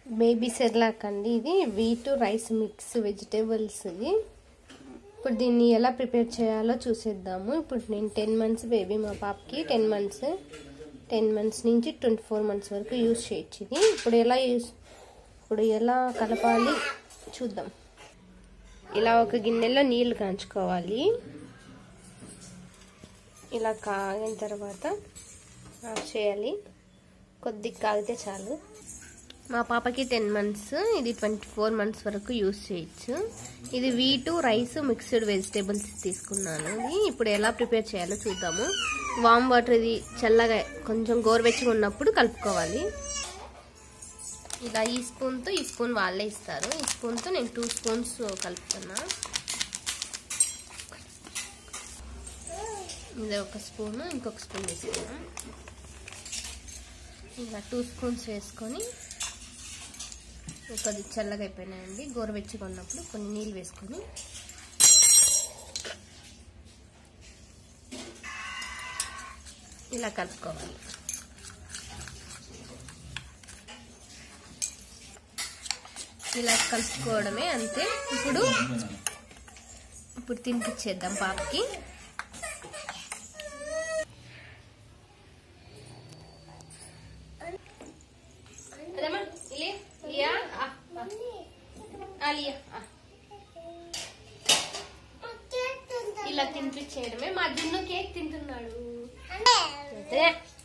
Baby Cerelac అండి ఇది వీటు rice mix vegetables ఇది ఇప్పుడు దీన్ని ఎలా ప్రిపేర్ చేయాలో చూసేద్దాము ఇప్పుడు నేను టెన్ మంత్స్ బేబీ మా పాపకి టెన్ మంత్స్ టెన్ మంత్స్ నుంచి ట్వంటీ ఫోర్ మంత్స్ వరకు యూస్ చేయొచ్చు ఇది ఇప్పుడు ఎలా యూస్ ఇప్పుడు ఎలా కలపాలి చూద్దాం ఇలా ఒక గిన్నెలో నీళ్లు కాంచుకోవాలి ఇలా కాగిన తర్వాత ఆఫ్ చేయాలి కొద్దిగా కాగితే చాలు మా పాపకి టెన్ మంత్స్ ఇది ట్వంటీ ఫోర్ మంత్స్ వరకు యూస్ చేయొచ్చు ఇది వీటు రైస్ మిక్స్డ్ వెజిటేబుల్స్ తీసుకున్నాను ఇది ఇప్పుడు ఎలా ప్రిపేర్ చేయాలో చూద్దాము వామ్ వాటర్ ఇది చల్లగా కొంచెం గోరువెచ్చగా ఉన్నప్పుడు కలుపుకోవాలి ఇలా ఈ స్పూన్తో ఈ స్పూన్ వాళ్ళే ఇస్తారు ఈ స్పూన్తో నేను టూ స్పూన్స్ కలుపుతున్నా ఇది ఒక స్పూన్ ఇంకొక స్పూన్ వేసుకున్నాం ఇలా టూ స్పూన్స్ వేసుకొని కొద్ది చల్లగా అయిపోయినాయండి గోరువెచ్చగా ఉన్నప్పుడు కొన్ని నీళ్ళు వేసుకొని ఇలా కలుపుకోవాలి ఇలా కలుపుకోవడమే అంతే ఇప్పుడు ఇప్పుడు తినిపించేద్దాం పాపకి అదేమ్మా, ఇలే, ఇలియా, ఆ, ఆ. ఆ, లియా, ఆ. ఇలా తినిపించేయడమే మా జున్ను కేక్ తింటున్నాడు అదే.